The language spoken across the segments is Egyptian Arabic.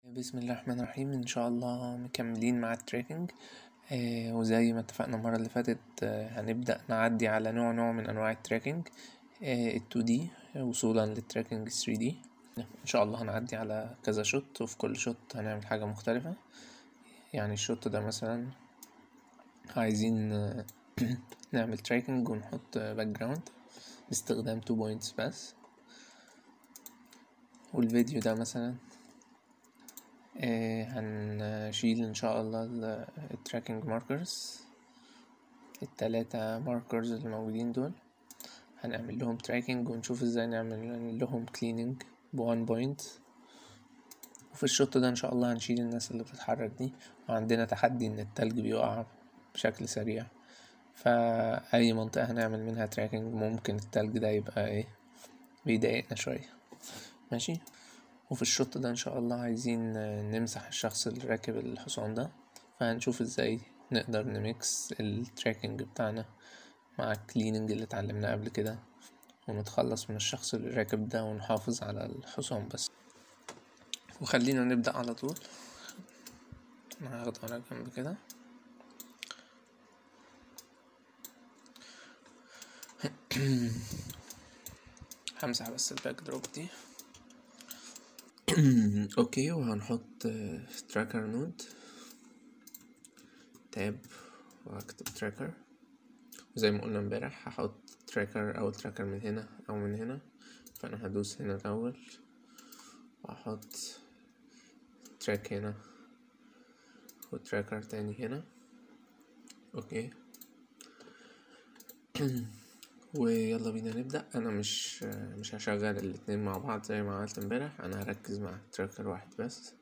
بسم الله الرحمن الرحيم ان شاء الله مكملين مع التراكنج آه وزي ما اتفقنا المرة اللي فاتت آه هنبدأ نعدي على نوع نوع من انواع التراكنج ال 2 دي وصولا للتراكنج 3 دي ان شاء الله هنعدي على كذا شوت وفي كل شوت هنعمل حاجة مختلفة يعني الشوت ده مثلا عايزين آه نعمل تراكنج ونحط باك جراوند باستخدام 2 بوينتس بس والفيديو ده مثلا آه هنشيل ان شاء الله التراكنج ماركرز التلاتة ماركرز اللي موجودين دول هنعمل لهم تراكنج ونشوف ازاي نعمل لهم كليننج بوان بوينت وفي الشوط ده ان شاء الله هنشيل الناس اللي بتتحرك دي وعندنا تحدي ان التلج بيقع بشكل سريع فأي منطقة هنعمل منها تراكنج ممكن التلج ده يبقى ايه بيضايقنا شوية ماشي وفي الشوط ده ان شاء الله عايزين نمسح الشخص اللي راكب الحصان ده فهنشوف ازاي نقدر نميكس التراكنج بتاعنا مع الكليننج اللي اتعلمناه قبل كده ونتخلص من الشخص اللي راكب ده ونحافظ على الحصان بس وخلينا نبدأ على طول انا هاخده على جنب كده همسح بس الباك دروب دي اوكي وهنحط تراكر نود تاب واكتب تراكر زي ما قلنا امبارح هحط تراكر او تراكر من هنا او من هنا فانا هدوس هنا الاول واحط تراك هنا وتراكر تاني هنا اوكي ويلا بينا نبدأ أنا مش مش هشغل الاتنين مع بعض زي ما عملت امبارح أنا هركز مع تراكر واحد بس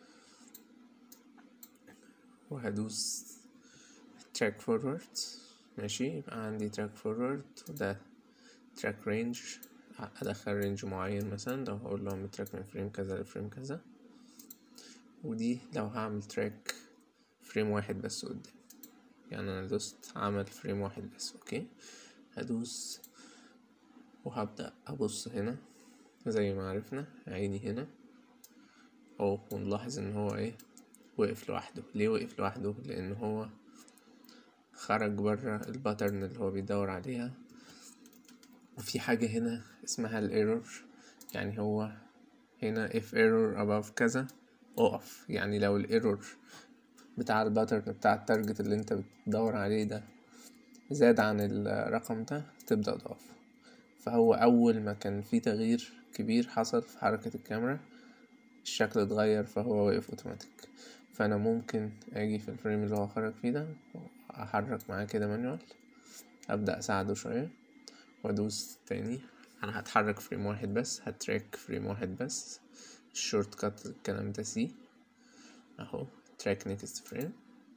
وهدوس تراك فورورد ماشي يبقى عندي تراك فورورد وده تراك رينج أدخل رينج معين مثلا لو هقول له تراك من فريم كذا لفريم كذا ودي لو هعمل تراك فريم واحد بس قدام يعني أنا دوست عمل فريم واحد بس أوكي هدوس وهبدأ أبص هنا زي ما عرفنا عيني هنا أهو ونلاحظ إن هو إيه وقف لوحده ليه وقف لوحده لأن هو خرج برا الباترن اللي هو بيدور عليها وفي حاجة هنا اسمها الايرور يعني هو هنا if error above كذا اقف يعني لو الايرور بتاع الباترن بتاع التارجت اللي انت بتدور عليه ده زاد عن الرقم ده تبدأ تقف فهو أول ما كان في تغيير كبير حصل في حركة الكاميرا الشكل اتغير فهو وقف اوتوماتيك فأنا ممكن أجي في الفريم اللي هو خرج فيه ده أحرك معاه كده مانيوال أبدأ أساعده شوية وأدوس تاني أنا هتحرك فريم واحد بس هتراك فريم واحد بس الشورت كات الكلام ده سي أهو تراك نيكست فريم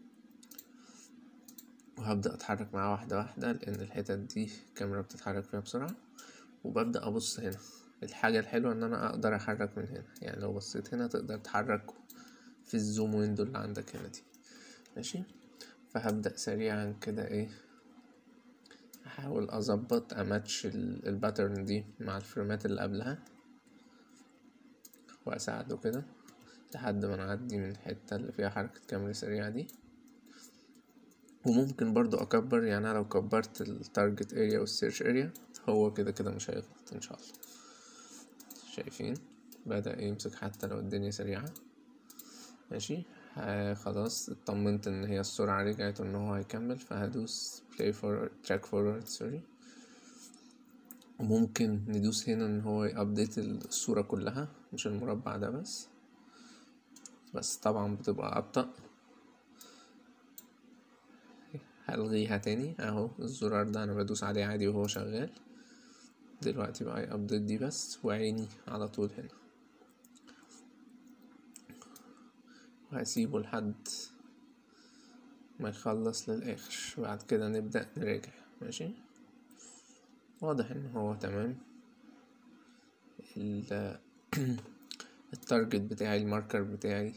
وهبدأ أتحرك معاه واحدة واحدة لأن الحتت دي الكاميرا بتتحرك فيها بسرعة وببدأ أبص هنا الحاجة الحلوة إن أنا أقدر أحرك من هنا يعني لو بصيت هنا تقدر تحرك في الزوم ويندو اللي عندك هنا دي ماشي فهبدأ سريعا كده إيه أحاول أظبط أماتش الباترن دي مع الفريمات اللي قبلها وأساعده كده لحد ما نعدي من الحتة اللي فيها حركة كاميرا سريعة دي وممكن برضو اكبر يعني انا لو كبرت التارجت اريا والسيرش اريا هو كده كده مش هيغلط ان شاء الله شايفين بدأ يمسك حتى لو الدنيا سريعة ماشي خلاص اطمنت ان هي السرعة رجعت وان هو هيكمل فهدوس play forward track forward سوري وممكن ندوس هنا ان هو يابديت الصورة كلها مش المربع ده بس بس طبعا بتبقى ابطأ هلغيها تاني اهو الزرار ده انا بدوس عليه عادي وهو شغال دلوقتي بقى يابديت دي بس وعيني على طول هنا وهسيبه لحد ما يخلص للاخر بعد كده نبدأ نراجع ماشي واضح ان هو تمام التارجت بتاعي الماركر بتاعي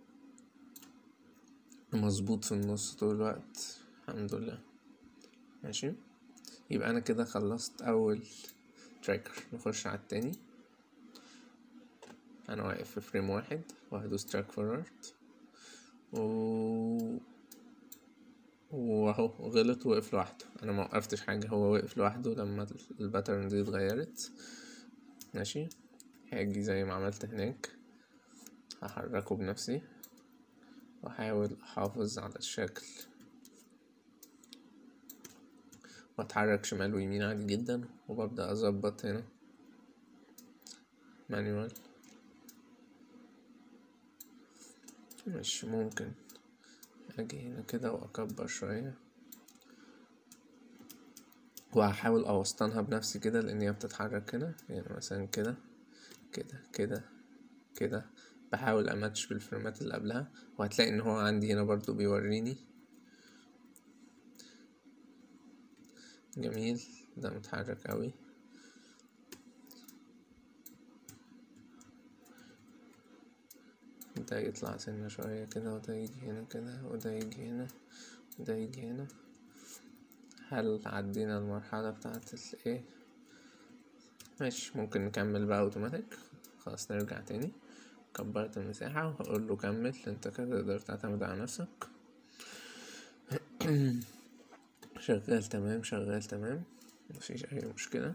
مظبوط في النص طول الوقت الحمد لله ماشي يبقى انا كده خلصت اول تراكر نخش على التاني انا واقف في فريم واحد وهدوس تراك فورورد و وهو غلط وقف لوحده انا ما وقفتش حاجه هو وقف لوحده لما الباترن دي اتغيرت ماشي هاجي زي ما عملت هناك هحركه بنفسي واحاول احافظ على الشكل واتحرك شمال ويمين عادي جدا وببدأ اظبط هنا مانيوال مش ممكن اجي هنا كده واكبر شوية وهحاول اوسطنها بنفسي كده لان هي بتتحرك هنا يعني مثلا كده كده كده كده بحاول اماتش بالفريمات اللي قبلها وهتلاقي ان هو عندي هنا برضو بيوريني جميل ده متحرك اوي ده يطلع سنة شوية كده وده يجي هنا كده وده يجي هنا وده يجي هنا هل عدينا المرحلة بتاعت الايه ماشي ممكن نكمل بقى اوتوماتيك خلاص نرجع تاني كبرت المساحة وهقول له كمل انت كده تقدر تعتمد على نفسك شغال تمام شغال تمام مفيش اي مشكلة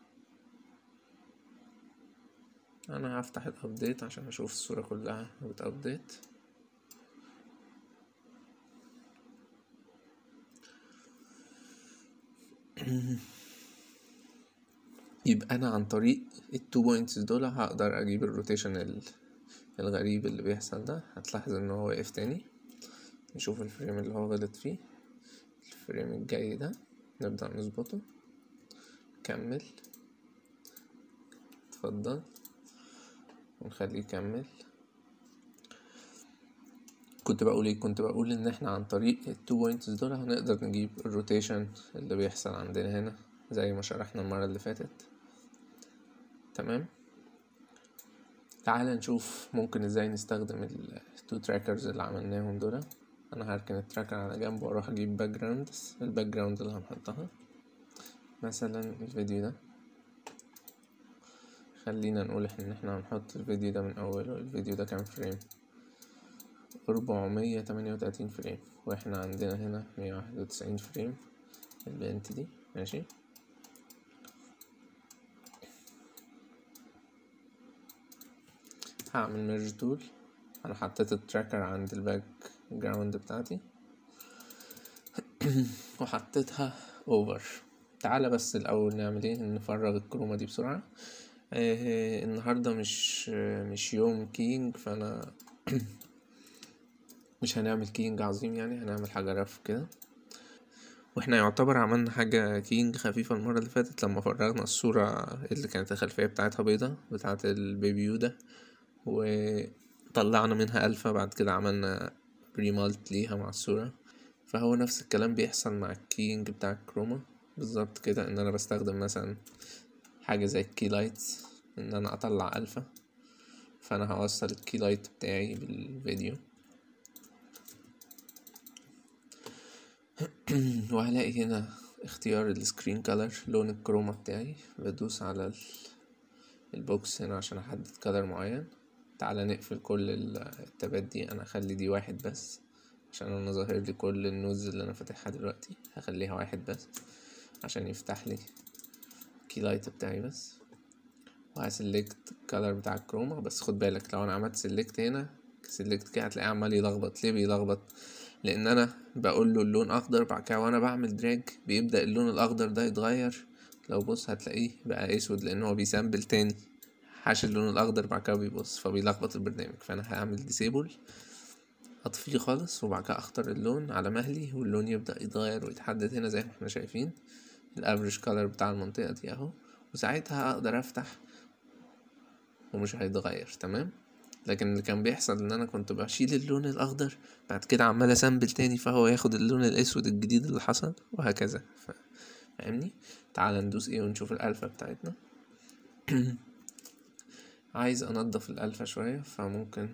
انا هفتح الابديت عشان اشوف الصورة كلها بتابديت يبقى انا عن طريق التو بوينتس دول هقدر اجيب الروتيشن الغريب اللي بيحصل ده هتلاحظ ان هو واقف تاني نشوف الفريم اللي هو غلط فيه الفريم الجاي ده نبدأ نظبطه كمل اتفضل ونخليه يكمل كنت بقول ايه كنت بقول ان احنا عن طريق التو بوينتس دول هنقدر نجيب الروتيشن اللي بيحصل عندنا هنا زي ما شرحنا المرة اللي فاتت تمام تعال نشوف ممكن ازاي نستخدم التو تراكرز اللي عملناهم دول انا هركن التراكر على جنب واروح اجيب باك جراوند الباك جراوند اللي هنحطها مثلا الفيديو ده خلينا نقول ان احنا هنحط الفيديو ده من اوله الفيديو ده كام فريم أربعمية تمانية وتلاتين فريم واحنا عندنا هنا مية واحد وتسعين فريم البنت دي ماشي هعمل ميرج تول انا حطيت التراكر عند الباك جراوند بتاعتي وحطيتها اوفر تعالى بس الاول نعمل ايه نفرغ الكرومة دي بسرعة آه النهاردة مش مش يوم كينج فانا مش هنعمل كينج عظيم يعني هنعمل حاجة رف كده واحنا يعتبر عملنا حاجة كينج خفيفة المرة اللي فاتت لما فرغنا الصورة اللي كانت الخلفية بتاعتها بيضة بتاعت البيبي يودا وطلعنا منها ألفا بعد كده عملنا ريمالت ليها مع الصورة فهو نفس الكلام بيحصل مع الكينج بتاع الكروما بالظبط كده ان انا بستخدم مثلا حاجة زي الكي لايت ان انا اطلع الفا فانا هوصل الكي لايت بتاعي بالفيديو وهلاقي هنا اختيار السكرين كولر لون الكروما بتاعي بدوس على البوكس هنا عشان احدد كولر معين تعالى نقفل كل التابات دي انا اخلي دي واحد بس عشان انا ظاهر لي كل النوز اللي انا فاتحها دلوقتي هخليها واحد بس عشان يفتح لي كي لايت بتاعي بس وهسلكت الكالر بتاع الكروما بس خد بالك لو انا عملت سلكت هنا سلكت كده هتلاقيه عمال يلخبط ليه بيلخبط لان انا بقول له اللون اخضر بعد كده وانا بعمل دراج بيبدا اللون الاخضر ده يتغير لو بص هتلاقيه بقى اسود لان هو بيسامبل تاني حاش اللون الاخضر بعد كده بيبص فبيلخبط البرنامج فانا هعمل ديسيبل اطفيه خالص وبعد كده اختار اللون على مهلي واللون يبدا يتغير ويتحدد هنا زي ما احنا شايفين الافريج كولر بتاع المنطقه دي اهو وساعتها اقدر افتح ومش هيتغير تمام لكن اللي كان بيحصل ان انا كنت بشيل اللون الاخضر بعد كده عمال اسامبل تاني فهو ياخد اللون الاسود الجديد اللي حصل وهكذا ف... فاهمني تعال ندوس ايه ونشوف الالفا بتاعتنا عايز انضف الالفا شويه فممكن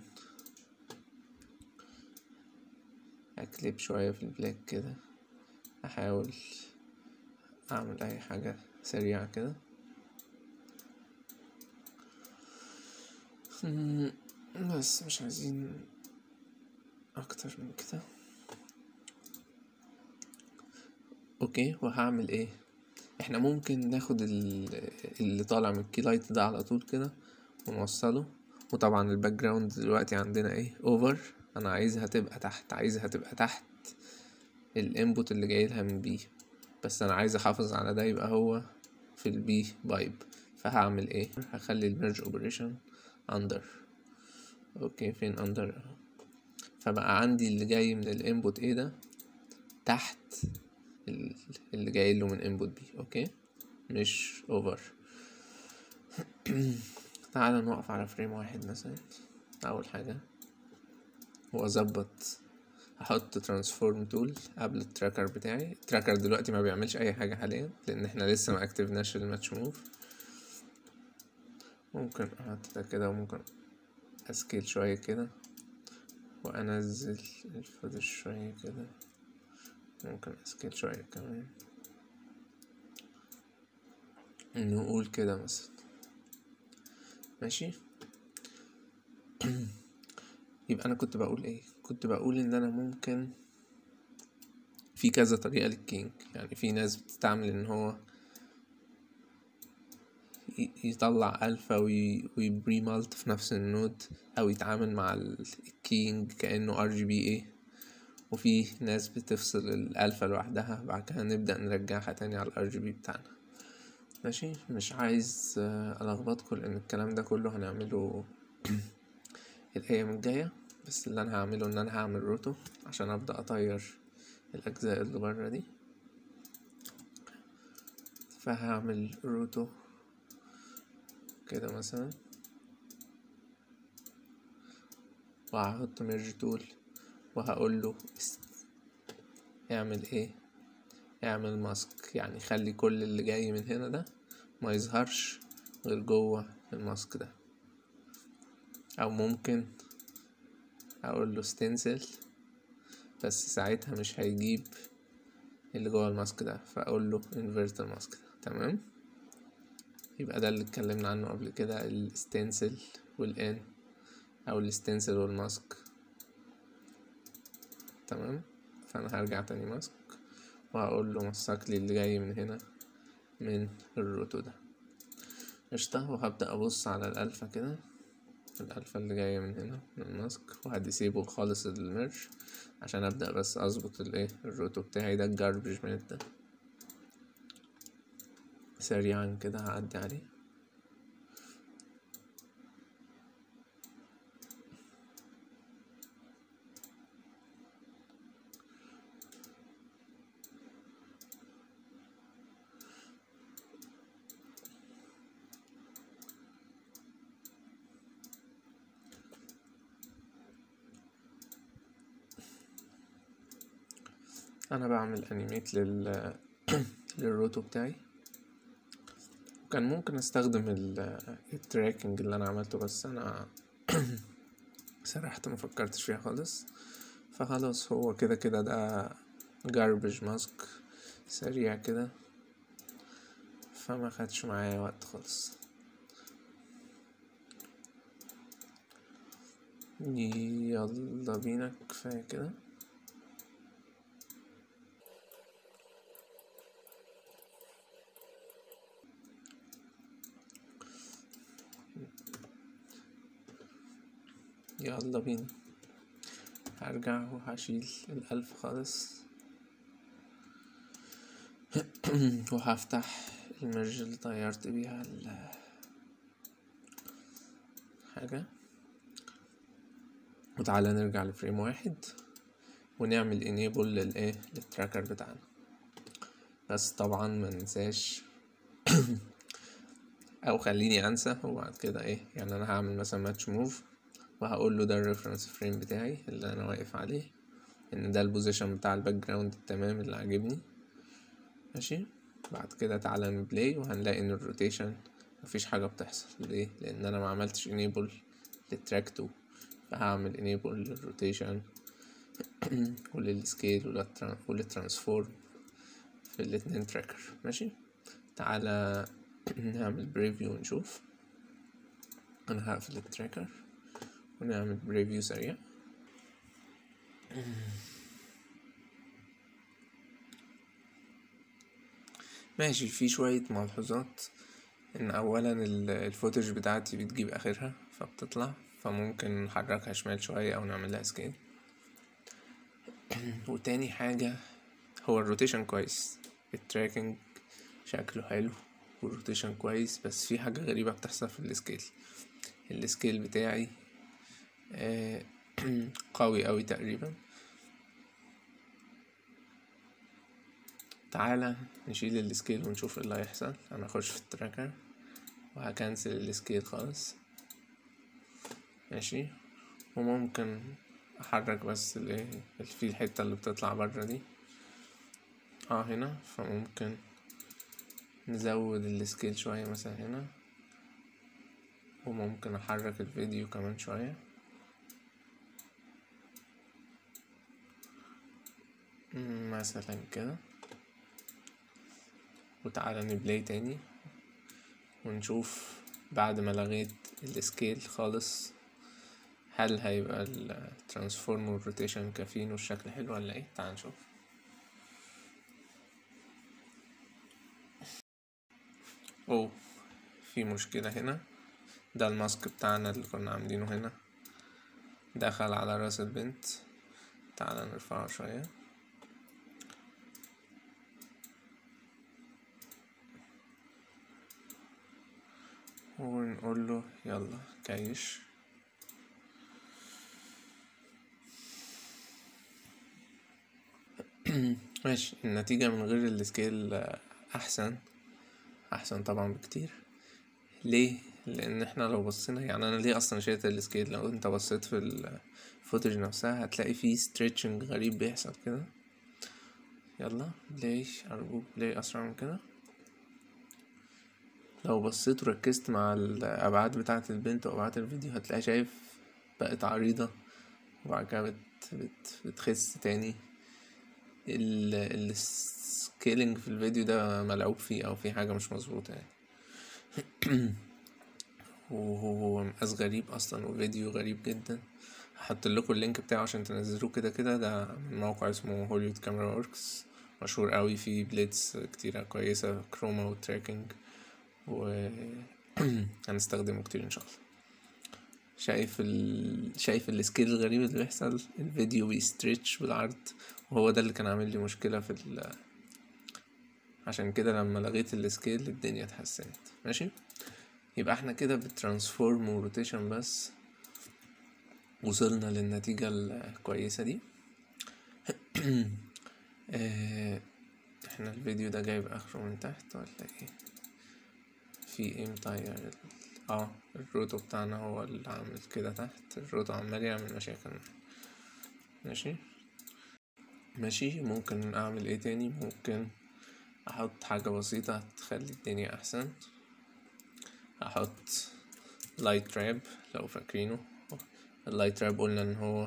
اكليب شويه في البلاك كده احاول اعمل اي حاجه سريعه كده مم، بس مش عايزين اكتر من كده اوكي وهعمل ايه احنا ممكن ناخد ال- اللي طالع من الكي لايت ده على طول كده ونوصله وطبعا الباك جراوند دلوقتي عندنا ايه اوفر انا عايزها تبقى تحت عايزها تبقى تحت الانبوت اللي جاي لها من بي بس انا عايز احافظ على ده يبقى هو في البي بايب فهعمل ايه هخلي الميرج اوبريشن اندر اوكي فين اندر اهو فبقى عندي اللي جاي من الانبوت ايه ده تحت ال- اللي جاي له من انبوت بي اوكي مش اوفر تعال نوقف على فريم واحد مثلا اول حاجة واظبط هحط ترانسفورم تول قبل التراكر بتاعي التراكر دلوقتي ما بيعملش اي حاجة حاليا لان احنا لسه ما اكتفناش الماتش موف ممكن احط ده كده وممكن اسكيل شوية كده وانزل الفوتج شوية كده ممكن اسكيل شوية كمان نقول كده مثلا ماشي يبقى انا كنت بقول ايه كنت بقول ان انا ممكن في كذا طريقة للكينج يعني في ناس بتستعمل ان هو ي- يطلع الفا وي- ويبري مالت في نفس النود او يتعامل مع ال- الكينج كانه ار جي بي ايه وفي ناس بتفصل الالفا لوحدها بعد كده نبدا نرجعها تاني على الار جي بي بتاعنا ماشي مش عايز آه، الخبطكم لان الكلام ده كله هنعمله الايام الجايه بس اللي انا هعمله ان انا هعمل روتو عشان ابدا اطير الاجزاء اللي بره دي فهعمل روتو كده مثلا وهحط ميرج تول وهقول له است- اعمل ايه اعمل ماسك يعني خلي كل اللي جاي من هنا ده ما يظهرش غير جوه الماسك ده او ممكن اقول له ستنسل بس ساعتها مش هيجيب اللي جوه الماسك ده فاقول له انفيرت الماسك ده تمام يبقى ده اللي اتكلمنا عنه قبل كده الستنسل والان او الستنسل والماسك تمام فانا هرجع تاني ماسك وهقول له مسك لي اللي جاي من هنا من الروتو ده قشطة وهبدأ أبص على الألفا كده الألفا اللي جاية من هنا من الماسك وهديسيبل خالص الميرج عشان أبدأ بس أظبط الإيه الروتو بتاعي ده الجاربج من ده سريعا كده هعدي عليه انا بعمل انيميت لل للروتو بتاعي وكان ممكن استخدم ال- التراكنج اللي انا عملته بس انا سرحت ما فكرتش فيها خالص فخلاص هو كده كده ده جاربج ماسك سريع كده فما خدش معايا وقت خالص يلا بينا كفاية كده يلا بينا هرجع وهشيل الألف خالص وهفتح المرج اللي طيرت بيها ال حاجة وتعالى نرجع لفريم واحد ونعمل enable للايه للتراكر بتاعنا بس طبعا ما ننساش او خليني انسى وبعد كده ايه يعني انا هعمل مثلا ماتش موف وهقول له ده الريفرنس فريم بتاعي اللي انا واقف عليه ان ده البوزيشن بتاع الباك جراوند التمام اللي عاجبني ماشي بعد كده تعالى نبلاي وهنلاقي ان الروتيشن مفيش حاجة بتحصل ليه لان انا ما عملتش enable للتراك 2 فهعمل enable للروتيشن وللسكيل وللترانسفورم في الاتنين تراكر ماشي تعالى نعمل بريفيو ونشوف انا هقفل التراكر ونعمل بريفيو سريع ماشي في شوية ملحوظات ان اولا ال- الفوتج بتاعتي بتجيب اخرها فبتطلع فممكن نحركها شمال شوية او نعمل لها سكيل وتاني حاجة هو الروتيشن كويس التراكنج شكله حلو والروتيشن كويس بس في حاجة غريبة بتحصل في السكيل السكيل بتاعي آه، قوي أوي تقريبا تعالى نشيل السكيل ونشوف ايه اللي هيحصل انا اخش في التراكر وهكنسل السكيل خالص ماشي وممكن احرك بس الايه في الحتة اللي بتطلع برا دي اه هنا فممكن نزود السكيل شوية مثلا هنا وممكن احرك الفيديو كمان شوية مم، مثلا كده وتعالى نبلاي تاني ونشوف بعد ما لغيت السكيل خالص هل هيبقى الترانسفورم والروتيشن كافيين والشكل حلو ولا ايه تعال نشوف اوه في مشكلة هنا ده الماسك بتاعنا اللي كنا عاملينه هنا دخل على راس البنت تعالى نرفعه شوية ونقول له يلا كيش ماشي النتيجة من غير السكيل آه، أحسن أحسن طبعا بكتير ليه؟ لأن احنا لو بصينا يعني أنا ليه أصلا شلت السكيل لو انت بصيت في الفوتج نفسها هتلاقي فيه ستريتشنج غريب بيحصل كده يلا بلاي أرجوك بلاي أسرع من كده لو بصيت وركزت مع الأبعاد بتاعة البنت وأبعاد الفيديو هتلاقي شايف بقت عريضة وبعد كده بت بت بتخس تاني ال السكيلينج في الفيديو ده ملعوب فيه أو في حاجة مش مظبوطة يعني وهو مقاس غريب أصلا وفيديو غريب جدا هحط لكم اللينك بتاعه عشان تنزلوه كده كده ده من موقع اسمه هوليوود كاميرا وركس مشهور قوي فيه بليدز كتيرة كويسة كروما وتراكنج و هنستخدمه كتير ان شاء الله شايف ال... شايف السكيل الغريب اللي بيحصل الفيديو بيستريتش بالعرض وهو ده اللي كان عامل لي مشكلة في ال... عشان كده لما لغيت السكيل الدنيا اتحسنت ماشي يبقى احنا كده بالترانسفورم وروتيشن بس وصلنا للنتيجة الكويسة دي اه احنا الفيديو ده جايب اخره من تحت ولا ايه في ايه مطير ال- اه الروتو بتاعنا هو اللي عامل كده تحت الروتو عمال يعمل مشاكل ماشي ماشي ممكن اعمل ايه تاني ممكن احط حاجة بسيطة تخلي الدنيا احسن احط لايت تراب لو فاكرينه اللايت تراب قلنا ان هو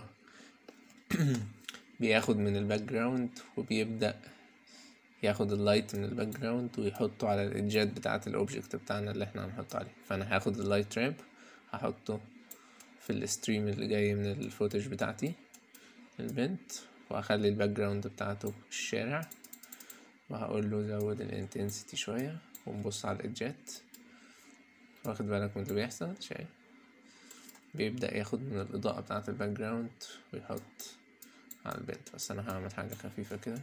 بياخد من الباك جراوند وبيبدأ ياخد اللايت من الباك جراوند ويحطه على الايدجات بتاعة الاوبجكت بتاعنا اللي احنا هنحطه عليه فانا هاخد اللايت تراب هحطه في الستريم اللي جاي من الفوتج بتاعتي البنت وهخلي الباك جراوند بتاعته الشارع وهقول له زود الانتنسيتي شوية ونبص على الايدجات واخد بالك من اللي بيحصل شايف بيبدأ ياخد من الإضاءة بتاعة الباك جراوند ويحط على البنت بس أنا هعمل حاجة خفيفة كده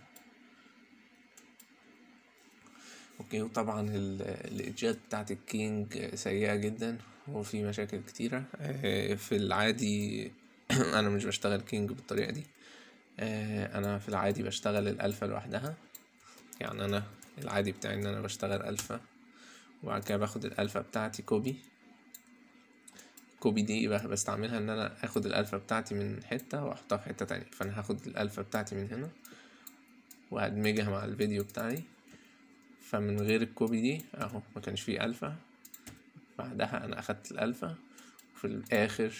اوكي وطبعا ال- الايدجات بتاعت الكينج سيئة جدا وفي مشاكل كتيرة آه، في العادي انا مش بشتغل كينج بالطريقة دي آه، انا في العادي بشتغل الالفا لوحدها يعني انا العادي بتاعي ان انا بشتغل الفا وبعد كده باخد الالفا بتاعتي كوبي كوبي دي بقى بستعملها ان انا اخد الالفا بتاعتي من حتة واحطها في حتة تانية فانا هاخد الالفا بتاعتي من هنا وهدمجها مع الفيديو بتاعي فمن غير الكوبي دي اهو ما كانش فيه الفا بعدها انا اخدت الالفا وفي الاخر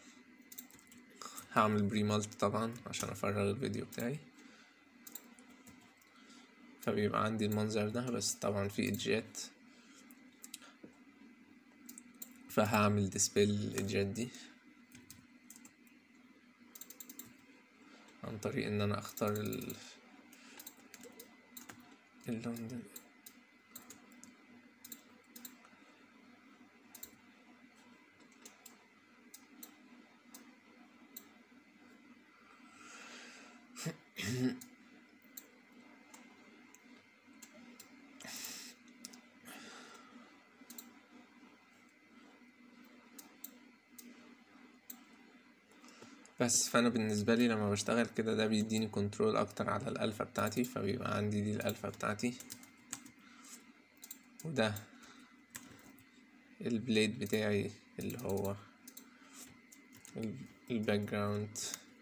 هعمل بري مالت طبعا عشان افرغ الفيديو بتاعي فبيبقى عندي المنظر ده بس طبعا في ايدجات فهعمل ديسبيل الايدجات دي عن طريق ان انا اختار ال... اللون ده بس فانا بالنسبه لي لما بشتغل كده ده بيديني كنترول اكتر على الالفا بتاعتي فبيبقى عندي دي الالفا بتاعتي وده البليد بتاعي اللي هو الباك جراوند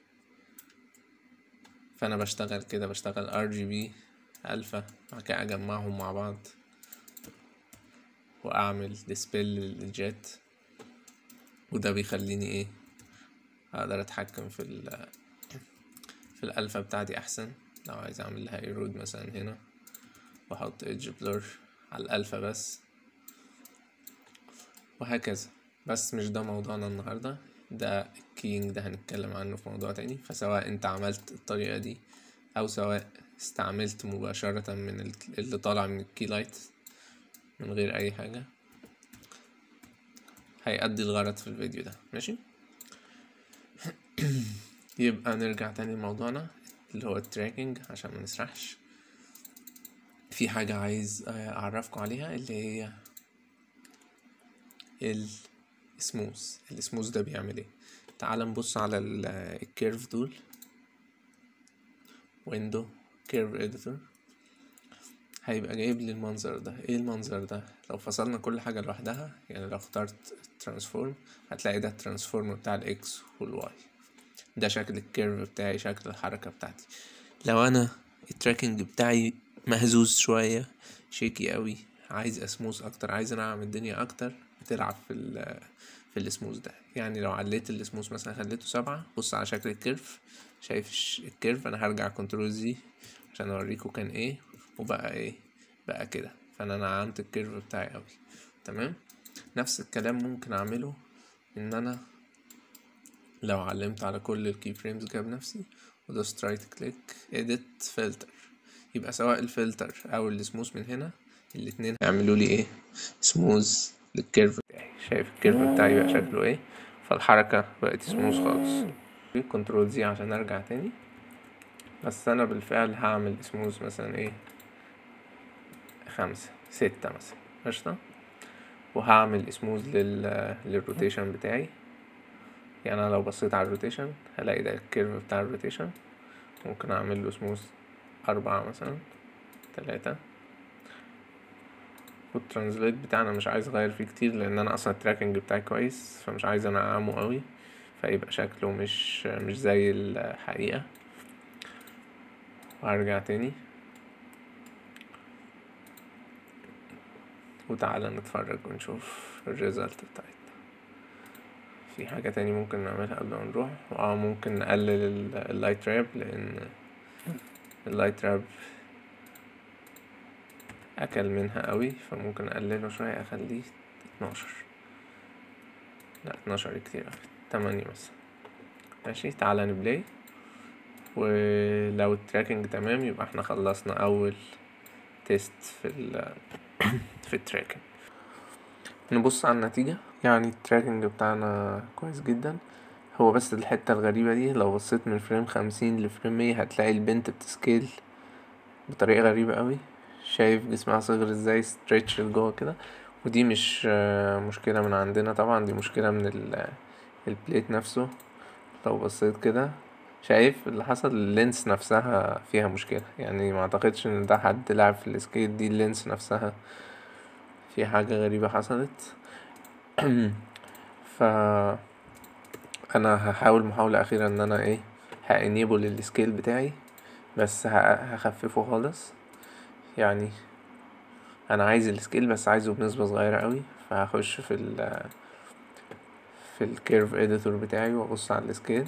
فانا بشتغل كده بشتغل ار جي بي الفا بعد كده اجمعهم مع بعض واعمل ديسبيل للجيت وده بيخليني ايه اقدر اتحكم في ال في الالفا بتاعتي احسن لو عايز اعمل لها ايرود مثلا هنا واحط ايدج بلور على الالفا بس وهكذا بس مش ده موضوعنا النهارده ده الكينج ده هنتكلم عنه في موضوع تاني فسواء انت عملت الطريقه دي او سواء استعملت مباشره من اللي طالع من الكي لايت من غير اي حاجه هيأدي الغرض في الفيديو ده ماشي يبقى نرجع تاني لموضوعنا اللي هو التراكنج عشان ما نسرحش في حاجة عايز أعرفكم عليها اللي هي السموث السموث ده بيعمل ايه تعال نبص على الكيرف دول ويندو كيرف اديتور هيبقى جايب لي المنظر ده ايه المنظر ده لو فصلنا كل حاجة لوحدها يعني لو اخترت ترانسفورم هتلاقي ده الترانسفورم بتاع الاكس والواي ده شكل الكيرف بتاعي شكل الحركة بتاعتي لو انا التراكنج بتاعي مهزوز شوية شيكي قوي عايز اسموز اكتر عايز انعم الدنيا اكتر بتلعب في ال في السموز ده يعني لو عليت السموز مثلا خليته سبعة بص على شكل الكيرف شايف الكيرف انا هرجع كنترول زي عشان اوريكم كان ايه وبقى ايه بقى كده فانا نعمت الكيرف بتاعي قوي تمام نفس الكلام ممكن اعمله ان انا لو علمت على كل الكي فريمز كده بنفسي ودوست رايت كليك edit فلتر يبقى سواء الفلتر او السموث من هنا الاتنين هيعملوا لي ايه سموث للكيرف بتاعي شايف الكيرف بتاعي بقى شكله ايه فالحركة بقت سموث خالص كنترول زي عشان ارجع تاني بس انا بالفعل هعمل سموث مثلا ايه خمسة ستة مثلا قشطة وهعمل سموث لل للروتيشن بتاعي يعني انا لو بصيت على الروتيشن هلاقي ده الكيرف بتاع الروتيشن ممكن اعمل له سموث أربعة مثلا تلاتة والترانزليت بتاعنا مش عايز اغير فيه كتير لان انا اصلا التراكنج بتاعي كويس فمش عايز انعمه قوي فيبقى شكله مش مش زي الحقيقة وهرجع تاني وتعالى نتفرج ونشوف الريزلت بتاعتنا في حاجة تاني ممكن نعملها قبل ما نروح اه ممكن نقلل اللايت راب لان اللايت راب اكل منها قوي فممكن اقلله شوية اخليه اتناشر لا اتناشر كتير اوي تمانية مثلا ماشي تعالى نبلاي ولو التراكنج تمام يبقى احنا خلصنا اول تيست في ال في التراكنج نبص على النتيجة يعني التراكنج بتاعنا كويس جدا هو بس الحتة الغريبة دي لو بصيت من فريم خمسين لفريم مية هتلاقي البنت بتسكيل بطريقة غريبة قوي شايف جسمها صغر ازاي ستريتش لجوه كده ودي مش مشكلة من عندنا طبعا دي مشكلة من البليت نفسه لو بصيت كده شايف اللي حصل اللينس نفسها فيها مشكلة يعني ما اعتقدش ان ده حد لعب في السكيت دي اللينس نفسها في حاجة غريبة حصلت ف انا هحاول محاولة اخيرة ان انا ايه هانيبل السكيل بتاعي بس هخففه خالص يعني انا عايز السكيل بس عايزه بنسبة صغيرة قوي فهخش في ال في الكيرف اديتور بتاعي وابص على السكيل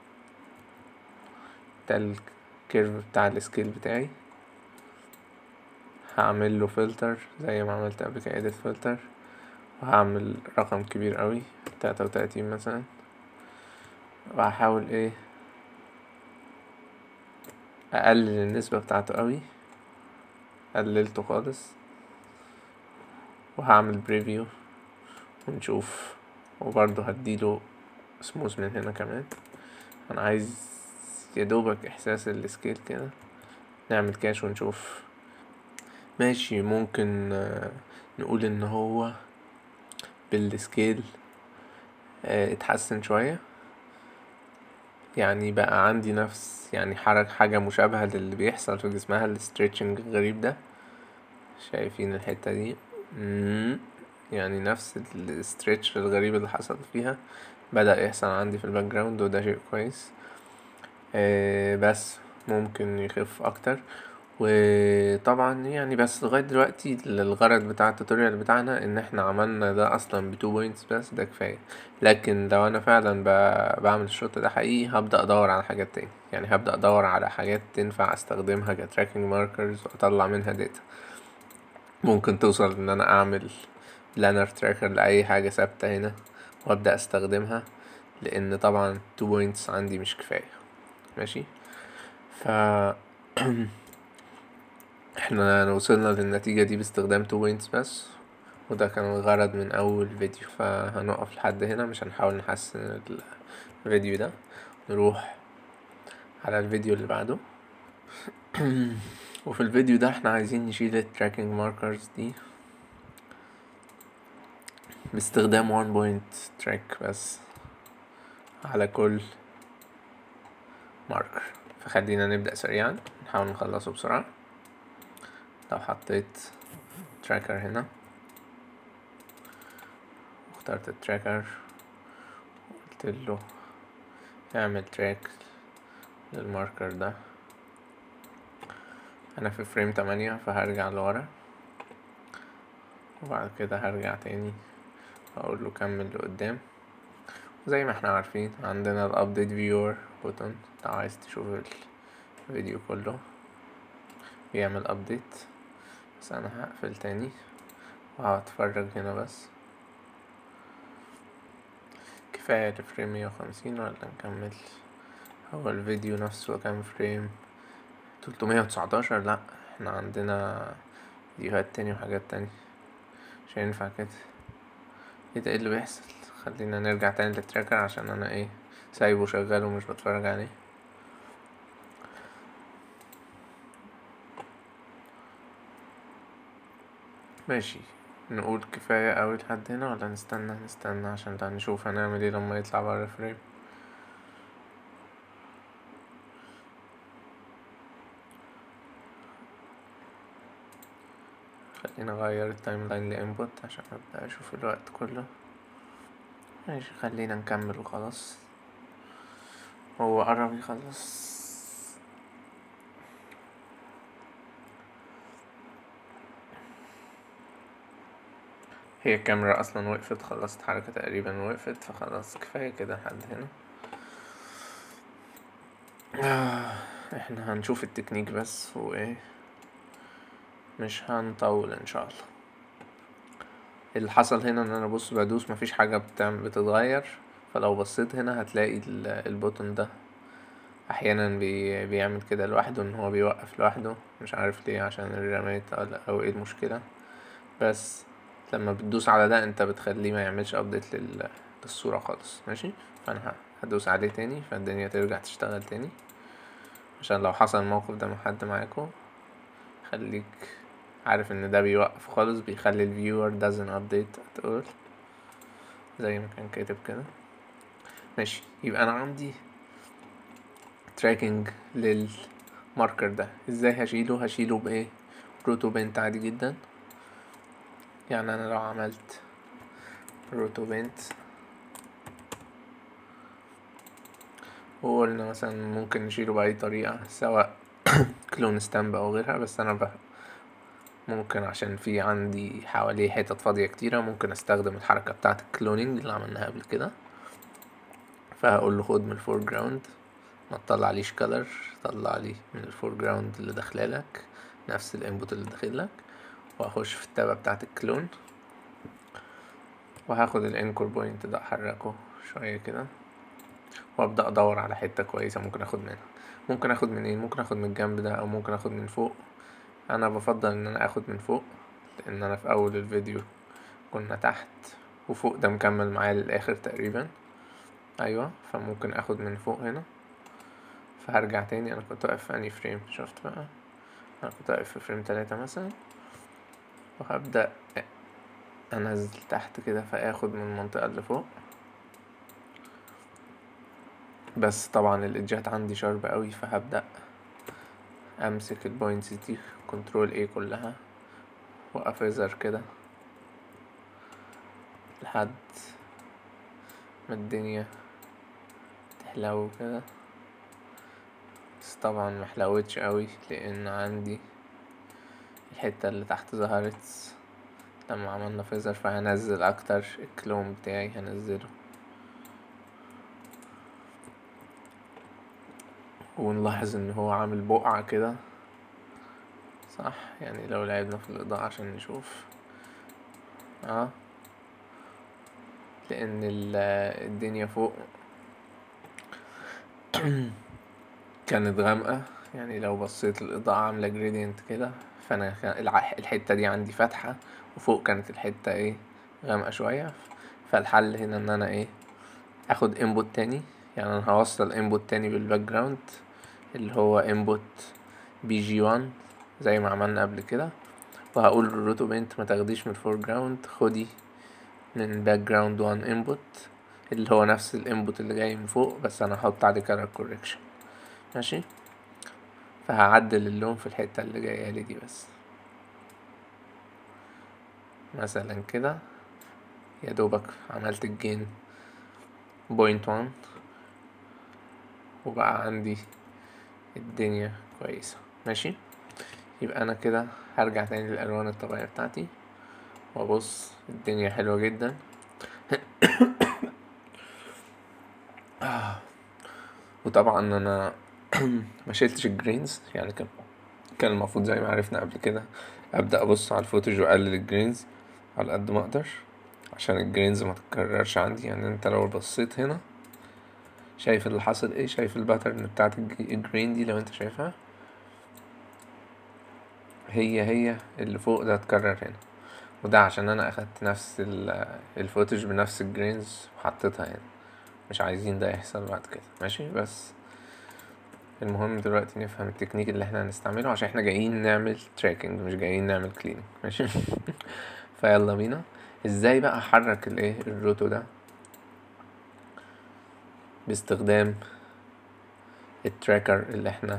ده الكيرف بتاع السكيل بتاعي هعمل له فلتر زي ما عملت قبل كده edit فلتر وهعمل رقم كبير قوي تلاتة وتلاتين مثلا وهحاول ايه اقلل النسبة بتاعته قوي قللته خالص وهعمل بريفيو ونشوف وبرضه هديله سموث من هنا كمان انا عايز يدوبك احساس السكيل كده نعمل كاش ونشوف ماشي ممكن آه، نقول ان هو بالسكيل آه، اتحسن شوية يعني بقى عندي نفس يعني حرك حاجة مشابهة للي بيحصل في جسمها الستريتشنج الغريب ده شايفين الحتة دي مم. يعني نفس الستريتش الغريب اللي حصل فيها بدأ يحصل عندي في الباك جراوند وده شيء كويس آه، بس ممكن يخف اكتر وطبعا يعني بس لغاية دلوقتي الغرض بتاع التوتوريال بتاعنا ان احنا عملنا ده اصلا بتو بوينتس بس ده كفاية لكن لو انا فعلا ب- بعمل الشوط ده حقيقي هبدأ ادور على حاجات تاني يعني هبدأ ادور على حاجات تنفع استخدمها كتراكنج ماركرز واطلع منها داتا ممكن توصل ان انا اعمل بلانر تراكر لاي حاجة ثابتة هنا وابدأ استخدمها لان طبعا تو بوينتس عندي مش كفاية ماشي ف احنا وصلنا للنتيجة دي باستخدام تو بوينتس بس وده كان الغرض من اول فيديو فهنقف لحد هنا مش هنحاول نحسن ال- الفيديو ده نروح على الفيديو اللي بعده وفي الفيديو ده احنا عايزين نشيل التراكنج ماركرز دي باستخدام وان بوينت تراك بس على كل ماركر فخلينا نبدأ سريعا نحاول نخلصه بسرعة لو حطيت تراكر هنا واخترت التراكر قلت له اعمل تراك للماركر ده انا في فريم تمانية فهرجع لورا وبعد كده هرجع تاني واقول له كمل لقدام زي ما احنا عارفين عندنا الابديت فيور بوتون لو عايز تشوف الفيديو كله بيعمل ابديت بس انا هقفل تاني وهتفرج هنا بس كفاية الفريم مية وخمسين ولا نكمل هو الفيديو نفسه كام فريم تلتمية وتسعتاشر لأ احنا عندنا فيديوهات تاني وحاجات تانية مش هينفع كده ايه ده ايه اللي بيحصل خلينا نرجع تاني للتراكر عشان انا ايه سايبه شغال ومش بتفرج عليه ماشي نقول كفاية اوي لحد هنا ولا نستنى نستنى عشان ده نشوف هنعمل ايه لما يطلع برا فريم خلينا نغير التايم لاين لانبوت عشان ابدا اشوف الوقت كله ماشي خلينا نكمل وخلاص هو قرب يخلص هي الكاميرا اصلا وقفت خلصت حركة تقريبا وقفت فخلاص كفاية كده لحد هنا آه، احنا هنشوف التكنيك بس وايه مش هنطول ان شاء الله اللي حصل هنا ان انا بص بدوس مفيش حاجة بتعمل بتتغير فلو بصيت هنا هتلاقي ال- البوتون ده احيانا بي بيعمل كده لوحده ان هو بيوقف لوحده مش عارف ليه عشان الرامات او أو ايه المشكلة بس لما بتدوس على ده انت بتخليه ما يعملش ابديت لل... للصورة خالص ماشي فانا ه- هدوس عليه تاني فالدنيا ترجع تشتغل تاني عشان لو حصل الموقف ده مع حد معاكو خليك عارف ان ده بيوقف خالص بيخلي ال viewer doesn't update at all زي ما كان كاتب كده ماشي يبقى انا عندي tracking للماركر ده ازاي هشيله هشيله بايه روتو بنت عادي جدا يعني انا لو عملت روتو بنت وقلنا مثلا ممكن نشيله بأي طريقة سواء كلون ستامب أو غيرها بس أنا بقى ممكن عشان في عندي حواليه حتت فاضية كتيرة ممكن استخدم الحركة بتاعة الكلونينج اللي عملناها قبل كده فهقول له خد من الفور جراوند ما تطلعليش كلر طلع لي من الفور جراوند اللي داخلالك نفس الانبوت اللي داخلك واخش في التابة بتاعة الكلون وهاخد الانكور بوينت ده احركه شوية كده وابدأ ادور على حتة كويسة ممكن اخد منها ممكن اخد منين ممكن اخد من الجنب ده او ممكن اخد من فوق انا بفضل ان انا اخد من فوق لان انا في اول الفيديو كنا تحت وفوق ده مكمل معايا للاخر تقريبا ايوه فممكن اخد من فوق هنا فهرجع تاني انا كنت واقف في انهي فريم شفت بقى انا كنت واقف في فريم تلاتة مثلا وهبدأ انزل تحت كده فاخد من المنطقة اللي فوق بس طبعا الايدجات عندي شارب قوي فهبدأ امسك البوينتس دي كنترول ايه كلها وافزر كده لحد ما الدنيا تحلو كده بس طبعا محلوتش قوي لان عندي الحتة اللي تحت ظهرت لما عملنا فيزر فهنزل اكتر الكلون بتاعي هنزله ونلاحظ ان هو عامل بقعة كده صح يعني لو لعبنا في الاضاءة عشان نشوف اه لان الدنيا فوق كانت غامقة يعني لو بصيت الإضاءة عاملة جريدينت كده فأنا الحتة دي عندي فاتحة وفوق كانت الحتة ايه غامقة شوية فالحل هنا ان انا ايه اخد انبوت تاني يعني انا هوصل انبوت تاني بالباك جراوند اللي هو انبوت بي جي وان زي ما عملنا قبل كده وهقول للروتو بنت ما تاخديش من الفور جراوند خدي من باك جراوند وان انبوت اللي هو نفس الانبوت اللي جاي من فوق بس انا هحط عليه كلر كوريكشن ماشي فهعدل اللون في الحتة اللي جاية لي دي بس مثلا كده يا دوبك عملت الجين بوينت وان وبقى عندي الدنيا كويسة ماشي يبقى انا كده هرجع تاني للالوان الطبيعية بتاعتي وابص الدنيا حلوة جدا وطبعا انا ما شلتش الجرينز يعني كان كان المفروض زي ما عرفنا قبل كده ابدا ابص على الفوتج واقلل الجرينز على قد ما اقدر عشان الجرينز ما تتكررش عندي يعني انت لو بصيت هنا شايف اللي حصل ايه شايف الباترن بتاعت الجرين دي لو انت شايفها هي هي اللي فوق ده اتكرر هنا وده عشان انا اخدت نفس الفوتج بنفس الجرينز وحطيتها هنا مش عايزين ده يحصل بعد كده ماشي بس المهم دلوقتي نفهم التكنيك اللي احنا هنستعمله عشان احنا جايين نعمل تراكنج مش جايين نعمل كليننج ماشي فيلا بينا ازاي بقى احرك الايه الروتو ده باستخدام التراكر اللي احنا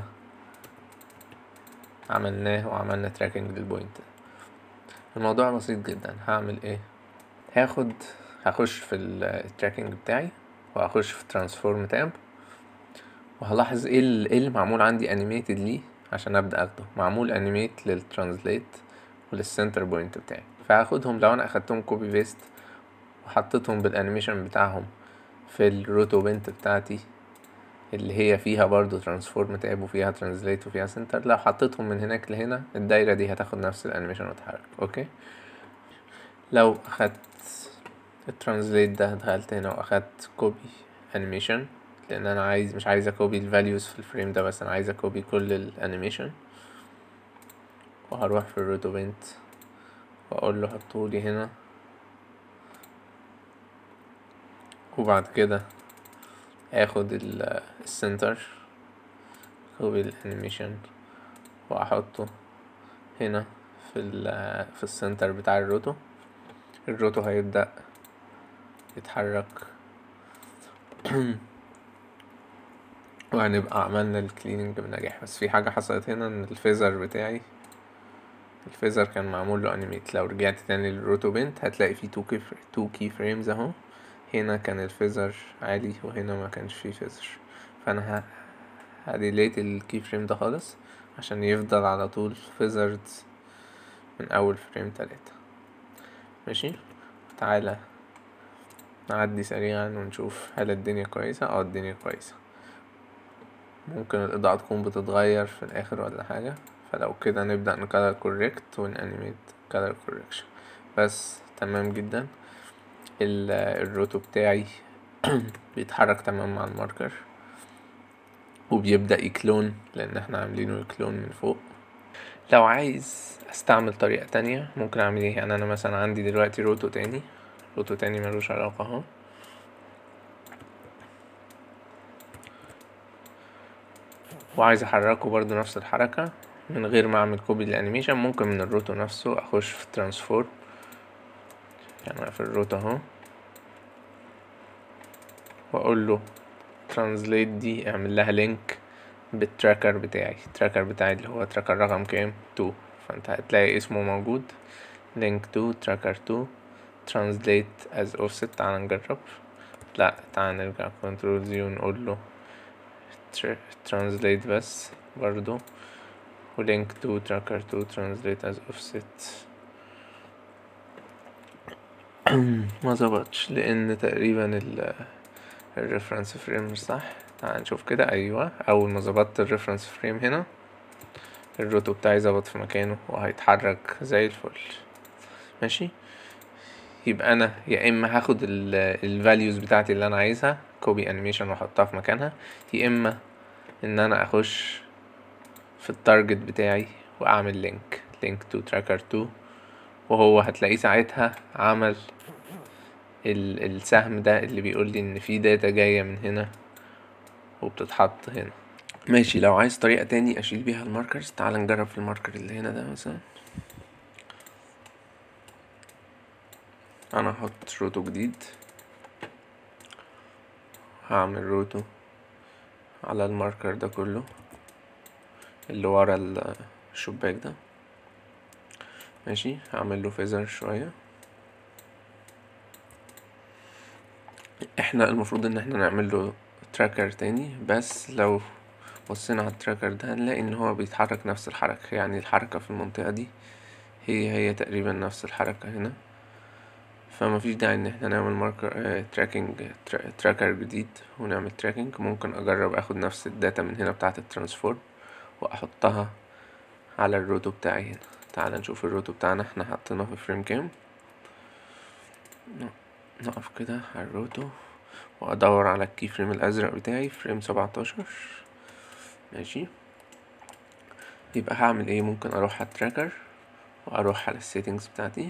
عملناه وعملنا تراكنج للبوينت الموضوع بسيط جدا هعمل ايه هاخد هخش في التراكنج بتاعي وهخش في ترانسفورم تاب وهلاحظ ايه اللي, إيه اللي معمول عندي انيميتد ليه عشان ابدا اخده معمول انيميت للترانسليت وللسنتر بوينت بتاعي فهاخدهم لو انا اخدتهم كوبي بيست وحطيتهم بالانيميشن بتاعهم في الروتو بنت بتاعتي اللي هي فيها برضو ترانسفورم تاب وفيها ترانسليت وفيها سنتر لو حطيتهم من هناك لهنا الدايرة دي هتاخد نفس الانيميشن وتتحرك اوكي لو اخدت الترانسليت ده دخلت هنا واخدت كوبي انيميشن لان انا عايز مش عايز اكوبي الفاليوز في الفريم ده بس انا عايز اكوبي كل الانيميشن وهروح في الروتو بنت واقول له حطولي هنا وبعد كده اخد السنتر كوبي الانيميشن واحطه هنا في ال في السنتر بتاع الروتو الروتو هيبدأ يتحرك وهنبقى عملنا الكليننج بنجاح بس في حاجة حصلت هنا ان الفيزر بتاعي الفيزر كان معمول له انيميت لو رجعت تاني للروتو بنت هتلاقي فيه تو كي تو كي فريمز اهو هنا كان الفيزر عالي وهنا ما كانش فيه فيزر فانا هديليت الكي فريم ده خالص عشان يفضل على طول فيزرد من اول فريم تلاتة ماشي تعالى نعدي سريعا ونشوف هل الدنيا كويسة اه الدنيا كويسة ممكن الإضاءة تكون بتتغير في الآخر ولا حاجة فلو كده نبدأ نكالر كوريكت ونأنيميت كالر كوريكشن بس تمام جدا ال- الروتو بتاعي بيتحرك تمام مع الماركر وبيبدأ يكلون لأن احنا عاملينه يكلون من فوق لو عايز استعمل طريقة تانية ممكن اعمل ايه يعني انا مثلا عندي دلوقتي روتو تاني روتو تاني ملوش علاقة اهو وعايز احركه برضو نفس الحركة من غير ما اعمل كوبي للانيميشن ممكن من الروتو نفسه اخش في ترانسفورم يعني في الروتو اهو واقول له ترانزليت دي اعمل لها لينك بالتراكر بتاعي التراكر بتاعي اللي هو تراكر رقم كام 2 فانت هتلاقي اسمه موجود link to tracker 2 translate as offset تعال نجرب لا تعال نرجع control Z ونقول له tra- translate بس برضو و link to tracker 2 translate as offset ما ظبطش لان تقريبا ال الريفرنس فريم مش صح تعال نشوف كده ايوه اول ما ظبطت الريفرنس فريم هنا الروتو بتاعي ظبط في مكانه وهيتحرك زي الفل ماشي يبقى انا يا اما هاخد الفاليوز بتاعتي اللي انا عايزها كوبي انيميشن واحطها في مكانها يا اما ان انا اخش في التارجت بتاعي واعمل لينك لينك تو تراكر 2 وهو هتلاقيه ساعتها عمل ال- السهم ده اللي بيقول لي ان في داتا جايه من هنا وبتتحط هنا ماشي لو عايز طريقه تاني اشيل بيها الماركرز تعال نجرب في الماركر اللي هنا ده مثلا انا هحط روتو جديد هعمل روتو على الماركر ده كله اللي ورا ال- الشباك ده ماشي هعمل له فيزر شويه احنا المفروض ان احنا نعمل له تراكر تاني بس لو بصينا على التراكر ده هنلاقي ان هو بيتحرك نفس الحركة يعني الحركة في المنطقة دي هي هي تقريبا نفس الحركة هنا فما فيش داعي ان احنا نعمل ماركر تراكنج تراكر جديد ونعمل تراكنج ممكن اجرب اخد نفس الداتا من هنا بتاعة الترانسفورم واحطها على الروتو بتاعي هنا تعال نشوف الروتو بتاعنا احنا حطيناه في فريم كام نقف كده على الروتو وادور على الكي فريم الازرق بتاعي فريم سبعتاشر ماشي يبقى هعمل ايه ممكن اروح على التراكر واروح على السيتنجز بتاعتي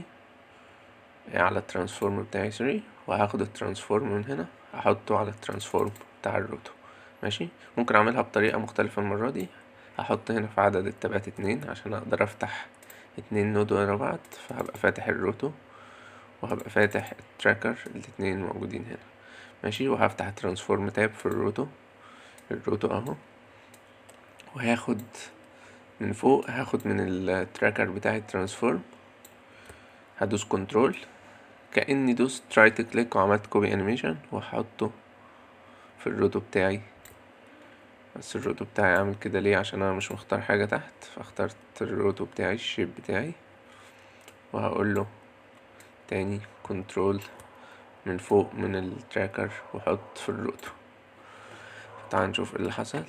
على الترانسفورم بتاعي سوري وهاخد الترانسفورم من هنا احطه على الترانسفورم بتاع الروتو ماشي ممكن اعملها بطريقة مختلفة المرة دي هحط هنا في عدد التابات اتنين عشان اقدر افتح اتنين نود ورا بعض فهبقى فاتح الروتو وهبقى فاتح التراكر الاتنين موجودين هنا ماشي وهفتح ترانسفورم تاب في الروتو الروتو اهو وهاخد من فوق هاخد من التراكر بتاعي الترانسفورم هدوس كنترول كأني دوست رايت كليك وعملت كوبي انيميشن وهحطه في الروتو بتاعي بس الروتو بتاعي عامل كده ليه عشان انا مش مختار حاجة تحت فاخترت الروتو بتاعي الشيب بتاعي وهقول له تاني كنترول من فوق من التراكر وحط في الروتو تعال نشوف ايه اللي حصل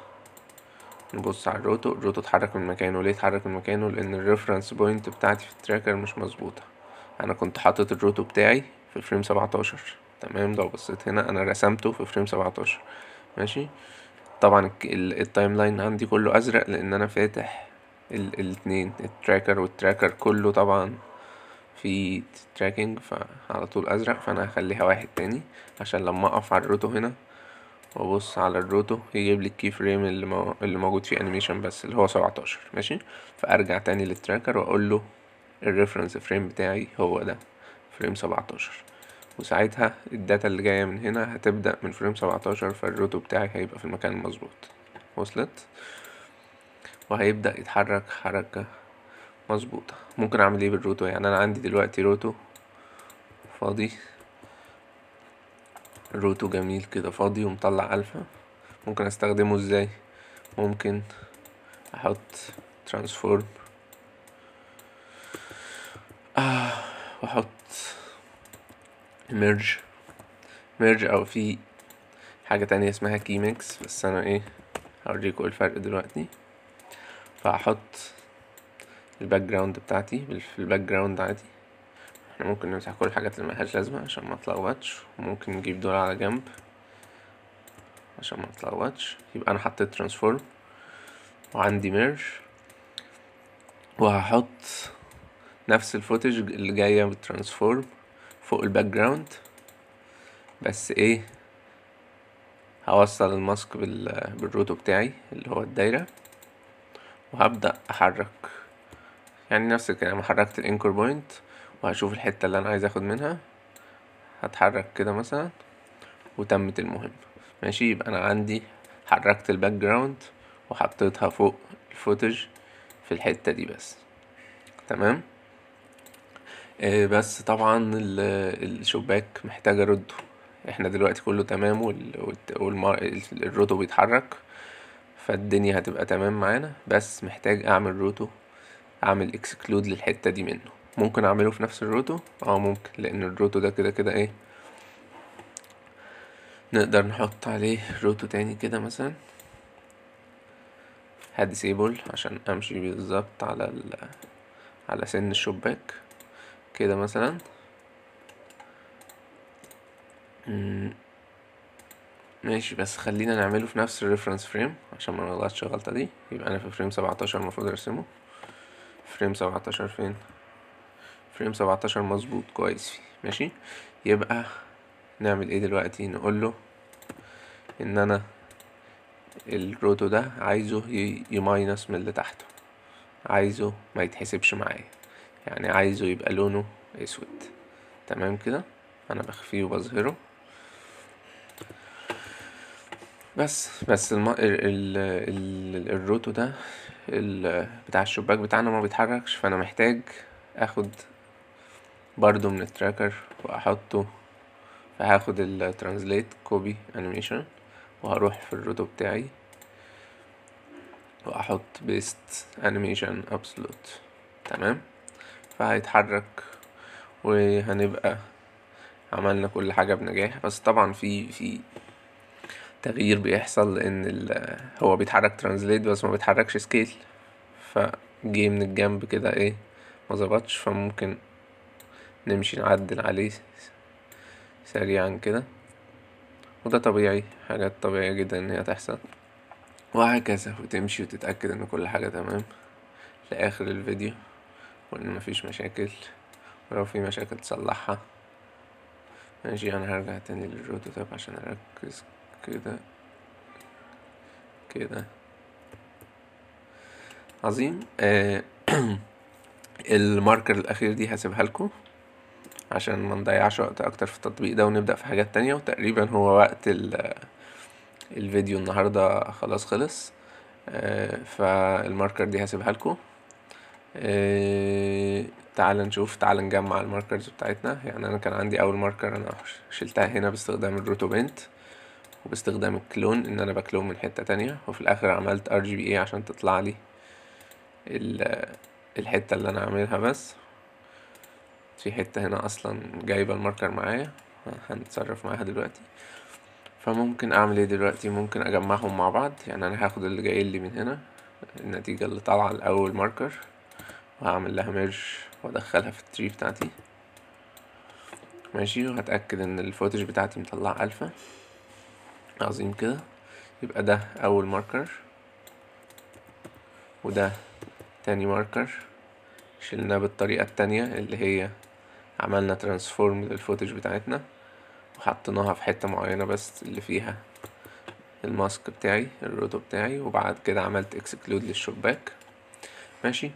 نبص على الروتو الروتو اتحرك من مكانه ليه اتحرك من مكانه لان الريفرنس بوينت بتاعتي في التراكر مش مظبوطه انا كنت حاطط الروتو بتاعي في فريم سبعتاشر تمام لو بصيت هنا انا رسمته في فريم سبعتاشر ماشي طبعا الك- ال- التايم لاين عندي كله ازرق لان انا فاتح ال- الاتنين التراكر والتراكر كله طبعا في تراكنج فعلى طول ازرق فانا هخليها واحد تاني عشان لما اقف على الروتو هنا وابص على الروتو يجيب لي الكي فريم اللي, مو... اللي موجود فيه انيميشن بس اللي هو 17 ماشي فارجع تاني للتراكر واقول له الريفرنس فريم بتاعي هو ده فريم 17 وساعتها الداتا اللي جايه من هنا هتبدا من فريم 17 فالروتو بتاعي هيبقى في المكان المظبوط وصلت وهيبدا يتحرك حركه مظبوطه ممكن اعمل ايه بالروتو يعني انا عندي دلوقتي روتو فاضي روتو جميل كده فاضي ومطلع الفا ممكن استخدمه ازاي ممكن احط ترانسفورم آه واحط ميرج ميرج او في حاجة تانية اسمها كي ميكس بس انا ايه هوريكم الفرق دلوقتي فهحط الباك جراوند بتاعتي بال- في الباك جراوند عادي احنا ممكن نمسح كل الحاجات اللي ملهاش لازمة عشان ما تلخبطش وممكن نجيب دول على جنب عشان ما تلخبطش يبقى انا حطيت ترانسفورم وعندي ميرج وهحط نفس الفوتج اللي جاية بالترانسفورم فوق الباك جراوند بس ايه هوصل الماسك بال... بالروتو بتاعي اللي هو الدايرة وهبدأ أحرك يعني نفس الكلام حركت الانكور بوينت وهشوف الحتة اللي أنا عايز أخد منها هتحرك كده مثلا وتمت المهمة ماشي يبقى أنا عندي حركت الباك جراوند وحطيتها فوق الفوتج في الحتة دي بس تمام آه بس طبعا ال- الشباك محتاج ارده احنا دلوقتي كله تمام وال- والمار... الروتو بيتحرك فالدنيا هتبقى تمام معانا بس محتاج اعمل روتو اعمل اكسكلود للحتة دي منه ممكن اعمله في نفس الروتو اه ممكن لان الروتو ده كده كده ايه نقدر نحط عليه روتو تاني كده مثلا هديسيبل عشان امشي بالظبط على ال... على سن الشباك كده مثلا مم. ماشي بس خلينا نعمله في نفس الريفرنس فريم عشان ما نغلطش الغلطة دي يبقى انا في فريم سبعتاشر المفروض ارسمه فريم سبعتاشر فين فريم سبعتاشر مظبوط كويس فيه ماشي يبقى نعمل ايه دلوقتي نقوله ان انا الروتو ده عايزه ي- يماينس من اللي تحته عايزه ما يتحسبش معايا يعني عايزه يبقى لونه اسود تمام كده انا بخفيه وبظهره بس بس الم... ال... ال... ال... الروتو ده ال... بتاع الشباك بتاعنا ما بيتحركش فانا محتاج اخد برضو من التراكر واحطه فهاخد الترانزليت كوبي انيميشن وهروح في الروتو بتاعي واحط بيست انيميشن ابسولوت تمام فهيتحرك وهنبقى عملنا كل حاجة بنجاح بس طبعا في في تغيير بيحصل لان ال هو بيتحرك ترانزليت بس ما بيتحركش سكيل فجي من الجنب كده ايه ما ظبطش فممكن نمشي نعدل عليه سريعا كده وده طبيعي حاجات طبيعية جدا ان هي تحصل وهكذا وتمشي وتتأكد ان كل حاجة تمام لآخر الفيديو وان مفيش مشاكل ولو في مشاكل تصلحها ماشي انا هرجع تاني للروتو تاب عشان اركز كده كده عظيم آه الماركر الاخير دي هسيبها لكم عشان ما نضيعش وقت اكتر في التطبيق ده ونبدأ في حاجات تانية وتقريبا هو وقت ال الفيديو النهاردة خلاص خلص آه فالماركر دي هسيبها لكم آه تعال نشوف تعال نجمع الماركرز بتاعتنا يعني انا كان عندي اول ماركر انا شلتها هنا باستخدام الروتو بنت وباستخدام الكلون ان انا بكلون من حتة تانية وفي الاخر عملت ار جي بي اي عشان تطلع لي الحتة اللي انا عاملها بس في حتة هنا اصلا جايبة الماركر معايا هنتصرف معاها دلوقتي فممكن اعمل ايه دلوقتي ممكن اجمعهم مع بعض يعني انا هاخد اللي جاي لي من هنا النتيجة اللي طالعة الاول ماركر وهعمل لها ميرج وادخلها في التري بتاعتي ماشي وهتأكد ان الفوتج بتاعتي مطلع الفا عظيم كده يبقى ده اول ماركر وده تاني ماركر شلناه بالطريقة التانية اللي هي عملنا ترانسفورم للفوتج بتاعتنا وحطيناها في حتة معينة بس اللي فيها الماسك بتاعي الروتو بتاعي وبعد كده عملت اكسكلود للشباك ماشي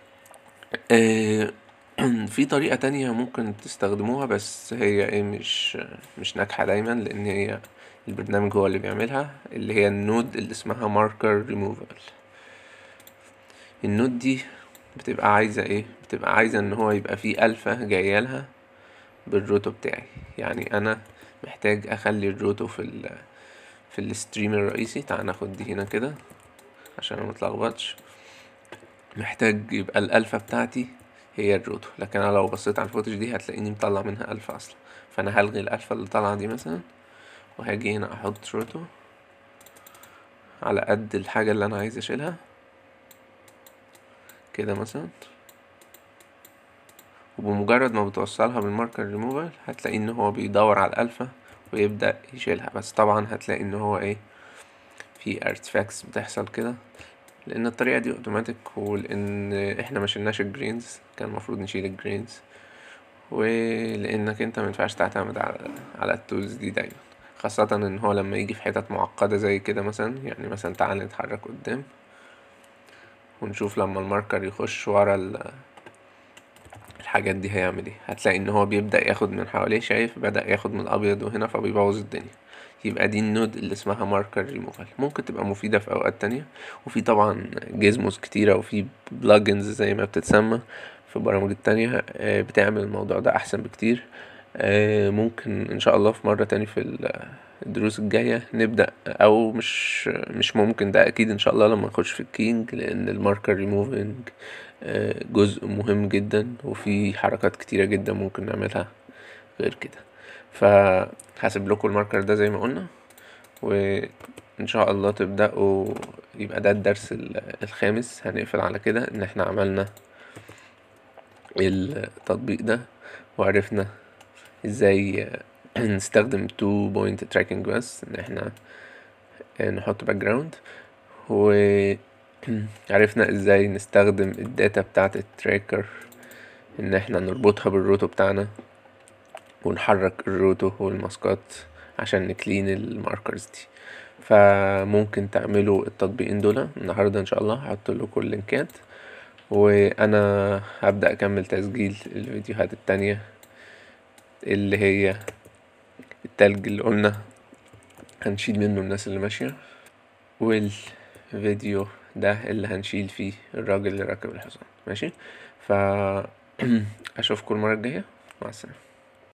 آه في طريقة تانية ممكن تستخدموها بس هي ايه مش مش ناجحة دايما لان هي البرنامج هو اللي بيعملها اللي هي النود اللي اسمها ماركر ريموفال النود دي بتبقى عايزة ايه بتبقى عايزة ان هو يبقى فيه الفا جاية لها بالروتو بتاعي يعني انا محتاج اخلي الروتو في ال في الستريم الرئيسي تعال ناخد دي هنا كده عشان ما متلخبطش محتاج يبقى الالفا بتاعتي هي الروتو لكن انا لو بصيت على الفوتج دي هتلاقيني مطلع منها الفا اصلا فانا هلغي الالفا اللي طالعه دي مثلا وهاجي هنا احط روتو على قد الحاجة اللي انا عايز اشيلها كده مثلا وبمجرد ما بتوصلها بالماركر ريموفال هتلاقي ان هو بيدور على الالفا ويبدأ يشيلها بس طبعا هتلاقي ان هو ايه في artifacts بتحصل كده لان الطريقة دي اوتوماتيك ولان احنا ما شلناش الجرينز كان المفروض نشيل الجرينز ولانك انت ما ينفعش تعتمد على على التولز دي دايما خاصة ان هو لما يجي في حتت معقدة زي كده مثلا يعني مثلا تعال نتحرك قدام ونشوف لما الماركر يخش ورا ال- الحاجات دي هيعمل ايه هتلاقي ان هو بيبدأ ياخد من حواليه شايف بدأ ياخد من الابيض وهنا فبيبوظ الدنيا يبقى دي النود اللي اسمها ماركر ريموفال ممكن تبقى مفيدة في اوقات تانية وفي طبعا جيزموز كتيرة وفي بلجنز زي ما بتتسمى في البرامج التانية آه، بتعمل الموضوع ده احسن بكتير آه، ممكن ان شاء الله في مرة تاني في ال- الدروس الجاية نبدأ او مش مش ممكن ده اكيد ان شاء الله لما نخش في الكينج لان الماركر ريموفينج جزء مهم جدا وفي حركات كتيرة جدا ممكن نعملها غير كده فهسيب لكم الماركر ده زي ما قلنا وان شاء الله تبدأوا يبقى ده الدرس ال- الخامس هنقفل على كده ان احنا عملنا التطبيق ده وعرفنا ازاي نستخدم تو بوينت تراكنج بس ان احنا نحط باك جراوند وعرفنا ازاي نستخدم الداتا بتاعة التراكر ان احنا نربطها بالروتو بتاعنا ونحرك الروتو والماسكات عشان نكلين الماركرز دي فممكن تعملوا التطبيقين دول النهارده ان شاء الله هحط لكم اللينكات وانا هبدأ اكمل تسجيل الفيديوهات التانية اللي هي التلج اللي قلنا هنشيل منه الناس اللي ماشية والفيديو ده اللي هنشيل فيه الراجل اللي راكب الحصان ماشي فا اشوفكم المرة الجاية مع السلامة